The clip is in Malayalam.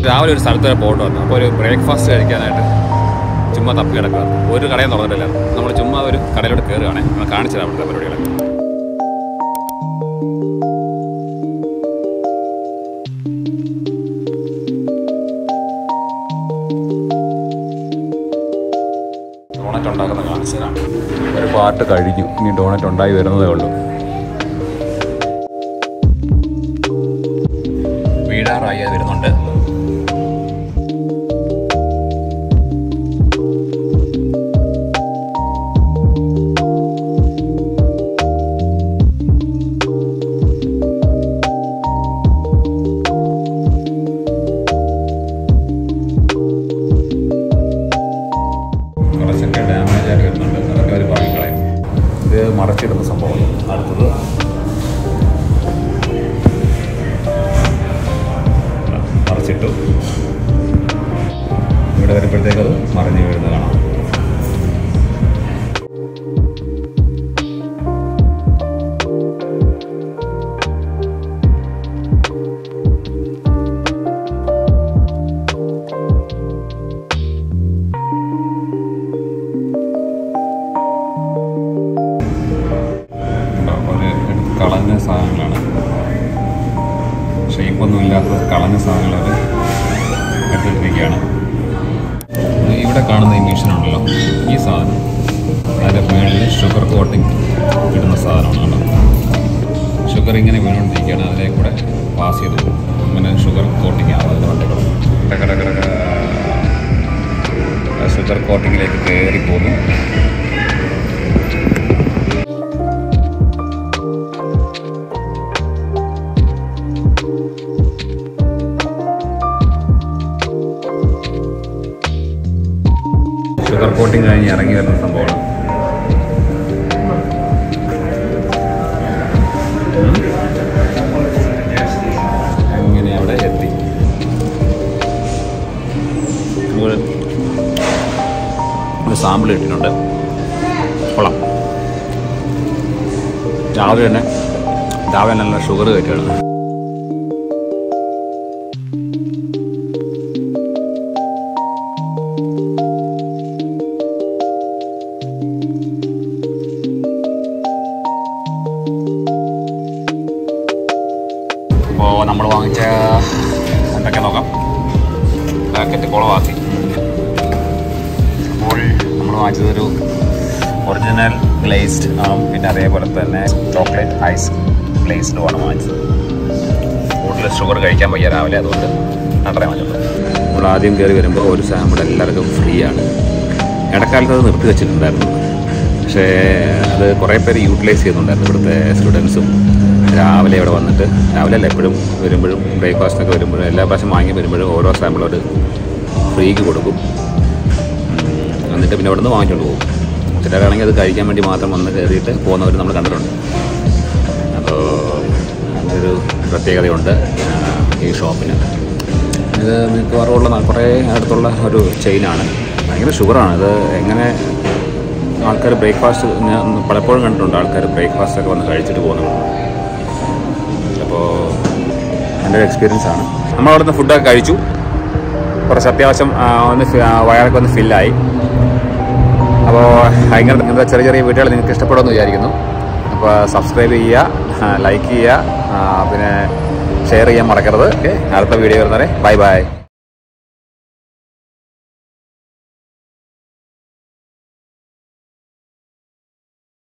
രാവിലെ ഒരു സ്ഥലത്ത് വരെ പോയിട്ട് വന്നു അപ്പോൾ ഒരു ബ്രേക്ക്ഫാസ്റ്റ് കഴിക്കാനായിട്ട് ചുമ്മാ തപ്പി കിടക്കുക ഒരു കടയും തുറന്നിട്ടില്ല നമ്മൾ ചുമ്മാ ഒരു കടയിലോട്ട് കയറുകയാണെ നമ്മൾ കാണിച്ചത് അവിടുത്തെ പരിപാടികളെ ഡോണറ്റ് ഉണ്ടാക്കുന്ന കാണിച്ചതാണ് ഒരു പാട്ട് കഴിഞ്ഞു ഇനി ഡോണറ്റ് ഉണ്ടായി വരുന്നതേ ഉള്ളൂ വീഴാറായി അത് വരുന്നുണ്ട് കുറച്ചൊക്കെ ഡാമേജ് ആയിട്ട് വരുന്നുണ്ട് അതൊക്കെ അവർ പറഞ്ഞുകളയും ഇത് മറച്ചിടുന്ന സംഭവം അടുത്തത് മറച്ചിട്ടു ഇവിടെ വരുമ്പോഴത്തേക്ക് അത് മറിഞ്ഞു വീഴുന്നത് കാണാം ഉണ്ടോ? ഒരു എടുത്ത് കളഞ്ഞ സാധനങ്ങളാണ് ഷേപ്പൊന്നും ഇല്ലാത്ത കളഞ്ഞ സാധനങ്ങൾ അവർ എടുത്തിട്ടിരിക്കുകയാണ് ഇവിടെ കാണുന്ന ഈ മെഷീനുണ്ടല്ലോ ഈ സാധനം അതിൻ്റെ മുകളിൽ ഷുഗർ കോട്ടിംഗ് ഇടുന്ന സാധനമാണ് കേട്ടോ ഷുഗർ ഇങ്ങനെ വീണുകൊണ്ടിരിക്കുകയാണ് അതിലെ കൂടെ പാസ് ചെയ്ത് പോകും അങ്ങനെ ഷുഗർ കോട്ടിംഗ് ആവും അതിൻ്റെ വണ്ടികൾ ഷുഗർ കോട്ടിങ്ങിലേക്ക് കയറി പോകുന്നു ഷുഗർ കോട്ടിങ് കഴിഞ്ഞ് ഇറങ്ങി വരുന്ന സംഭവമാണ് അങ്ങനെ അവിടെ എത്തി നമുക്ക് ഒരു സാമ്പിൾ കിട്ടിയിട്ടുണ്ട് കൊള്ളാം രാവിലെ തന്നെ രാവിലെ നല്ല ഷുഗർ കയറ്റിയാണ് അപ്പോൾ നമ്മൾ വാങ്ങിച്ച എന്തൊക്കെ നോക്കാം പാക്കറ്റ് കുളമാക്കി അപ്പോൾ നമ്മൾ വാങ്ങിച്ചതൊരു ഒറിജിനൽ ഗ്ലേസ്ഡ് പിന്നെ അതേപോലെ തന്നെ ചോക്ലേറ്റ് ഐസ് ഗ്ലേസ്ഡുമാണ് വാങ്ങിച്ചത് കൂടുതൽ ഷുഗർ കഴിക്കാൻ വയ്യ രാവിലെ അതുകൊണ്ട് അത്രയും വാങ്ങിച്ചുള്ളൂ നമ്മൾ ആദ്യം കയറി വരുമ്പോൾ ഒരു സാമ്പിൾ എല്ലാവർക്കും ഫ്രീ ആണ് ഇടക്കാലത്ത് അത് നിർത്തി വെച്ചിട്ടുണ്ടായിരുന്നു പക്ഷേ അത് കുറേ പേര് യൂട്ടിലൈസ് ചെയ്യുന്നുണ്ടായിരുന്നു ഇവിടുത്തെ സ്റ്റുഡൻസും രാവിലെ ഇവിടെ വന്നിട്ട് രാവിലെ അല്ല എപ്പോഴും വരുമ്പോഴും ബ്രേക്ക്ഫാസ്റ്റിനൊക്കെ വരുമ്പോഴും എല്ലാ പ്രാവശ്യം വാങ്ങി വരുമ്പോഴും ഓരോ സാമ്പിൾ ഒരു ഫ്രീക്ക് കൊടുക്കും ഉം, എന്നിട്ട് പിന്നെ ഇവിടുന്ന് വാങ്ങിച്ചുകൊണ്ട് പോകും ചിലരാണെങ്കിൽ അത് കഴിക്കാൻ വേണ്ടി മാത്രം വന്ന് കയറിയിട്ട് പോകുന്നവർ നമ്മൾ കണ്ടിട്ടുണ്ട് അപ്പോൾ അങ്ങനൊരു പ്രത്യേകതയുണ്ട് ആ, ഈ ഷോപ്പിന് ഇത് മിക്കവാറും ഉള്ള ന- കുറേ അടുത്തുള്ള ഒരു ചെയിനാണ് ഭയങ്കര ഷുഗറാണ് ഇത് എങ്ങനെ ആൾക്കാർ ബ്രേക്ക്ഫാസ്റ്റ് ഞാൻ പലപ്പോഴും കണ്ടിട്ടുണ്ട് ആൾക്കാർ ബ്രേക്ക്ഫാസ്റ്റ് ഒക്കെ വന്ന് കഴിച്ചിട്ട് പോകുന്നുണ്ട് അപ്പോൾ എൻ്റെ ഒരു എക്സ്പീരിയൻസ് ആണ് നമ്മൾ അവിടുന്ന് ഫുഡൊക്കെ കഴിച്ചു കുറച്ച് അത്യാവശ്യം ആ, ഒന്ന് ഫി- ആ, വയറൊക്കെ ഒന്ന് ഫില്ലായി അപ്പോൾ ഇങ്ങനത്തെ ഇങ്ങനത്തെ ചെറിയ ചെറിയ വീഡിയോകൾ നിങ്ങൾക്ക് ഇഷ്ടപ്പെടുമെന്ന് വിചാരിക്കുന്നു അപ്പോൾ സബ്സ്ക്രൈബ് ചെയ്യുക ലൈക്ക് ചെയ്യുക ആ, പിന്നെ ഷെയർ ചെയ്യാൻ മറക്കരുത് ഓക്കെ അടുത്ത വീഡിയോ വരുന്നവരെ ബൈ ബൈ